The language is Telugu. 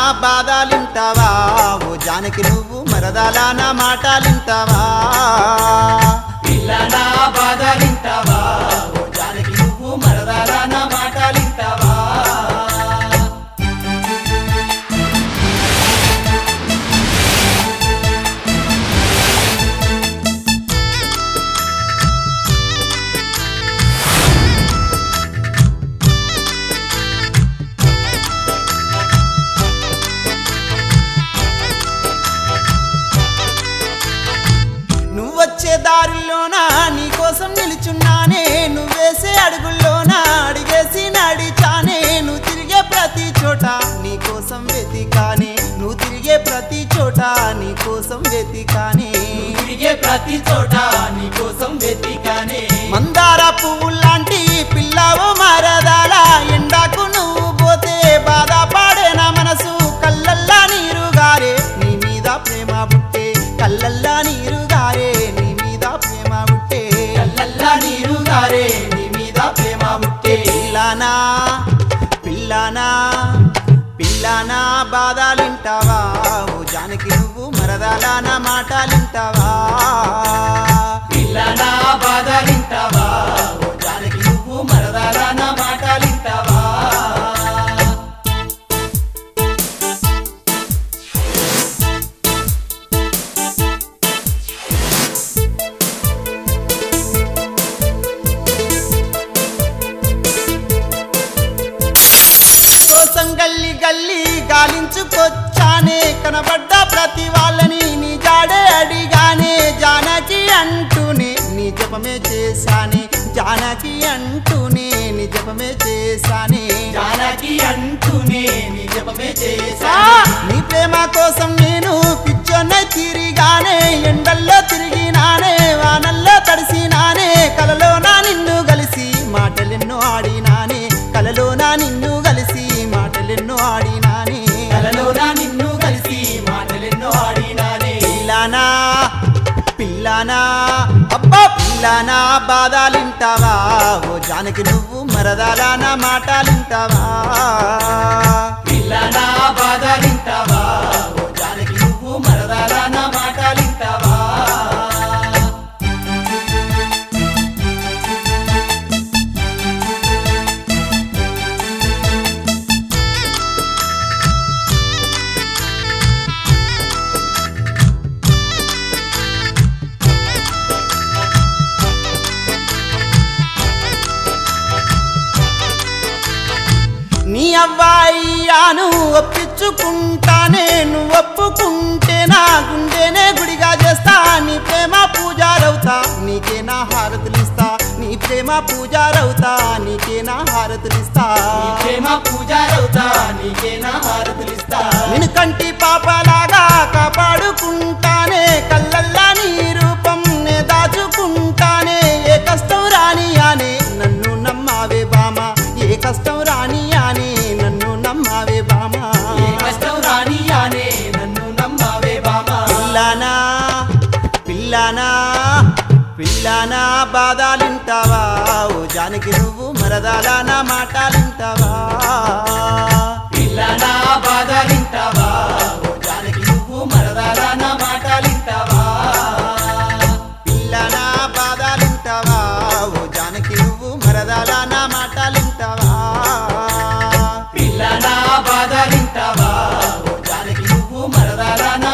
బాధాలింటావా ఓ జానకి నువ్వు మరదాల నా మాటలింటావా పిల్ల నా బాధలింటావా ఓ జానకి నువ్వు మరదాల నా మాటలింటావా నువ్వొచ్చే దారిలోనా నీ కోసం నిలుచున్నానే నువ్వేసే అడుగుల్లోనా అడిగేసి నడిచానే నువ్వు తిరిగే ప్రతి చోట నీ కోసం వెతికానే నువ్వు తిరిగే ప్రతి చోట నీ కోసం వెతికానే తిరిగే ప్రతి చోట నీ కోసం వెతికానే మందార పువ్వులాంటి పిల్లవు మరదాల ఎండాకు నువ్వు పోతే బాధపడే నా మనసు కళ్ళల్లా నీరు గారే నీ మీద ప్రేమ పుట్టే కళ్ళల్లా నీరు గారే నీ మీద ప్రేమ పుట్టే కళ్ళల్లా నీరు గారే నీ మీద ప్రేమ ముట్టే పిల్లనా పిల్లనా పిల్లనా బాధలింటావా ఓ జానకి నువ్వు మరదాల నా మాటలింటావా పిల్ల నా బాధలింటావా ఓ జానకి నువ్వు మరదాల నా మాటలింటావా కోసం గల్లి గల్లి గాలించుకొచ్చానే కనబడ్డ ప్రతి వాళ్ళని నీ జాడే అడిగానే జానకి అంటూనే నీ జపమే చేశానే జానకి అంటూనే నీ జపమే చేశానే జానకి అంటూనే నీ జపమే ఆ! చేశా నీ ప్రేమ కోసం నేను పిచ్చొన్న తిరిగానే ఎండల్లో తిరిగినానే వానల్లో తడిసినానే కలలో నా నిన్ను కలిసి మాటలెన్నో ఆడినానే కలలో నా నిన్ను కలిసి మాటలెన్నో ఆడినానే కలలోనా నిన్ను కలిసి మాటలెన్నో ఆడినానే పిల్లనా పిల్లనా అబ్బా పిల్లనా బాధాలింటావా ఓ జానకి నువ్వు మరదాల నా మాటలింటావా పిల్ల నా బాధలింటావా ఓ జానకి నువ్వు మరదాల నా మాటలింటావా నీ అవ్వాయియాను ఒప్పించుకుంటానే నువ్వు ఒప్పుకుంటే నా గుండెనే గుడిగా చేస్తా నీ ప్రేమ పూజారవుతా నీకే నా హారతులిస్తా నీ ప్రేమ పూజారవుతా నీకే నా హారతులిస్తా నీ ప్రేమ పూజారవుతా నీకే నా హారతులిస్తా నిన్ను కంటి పాపలాగా కాపాడుకుంటానే కళ్ళల్లా నీ రూపం నే దాచుకుంటానే ఏ కష్టం రాని అనే నన్ను నమ్మావే బామ ఏ కష్టం రాని అనే నన్ను నమ్మావే బామ ఏ కష్టం రాని అనే నన్ను నమ్మావే బామా పిల్లనా పిల్లనా పిల్లనా బాధాలింటావా ఓ జానకి నువ్వు మరదాల నా మాటలింటావా పిల్ల నా బాధలింటావా ఓ జానకి నువ్వు మరదాల నా మాటలింటావా పిల్లనా బాధాలింటావా ఓ జానకి నువ్వు మరదాల నా మాటలింటావా పిల్ల నా బాధలింటావా ఓ జానకి నువ్వు మరదాల నా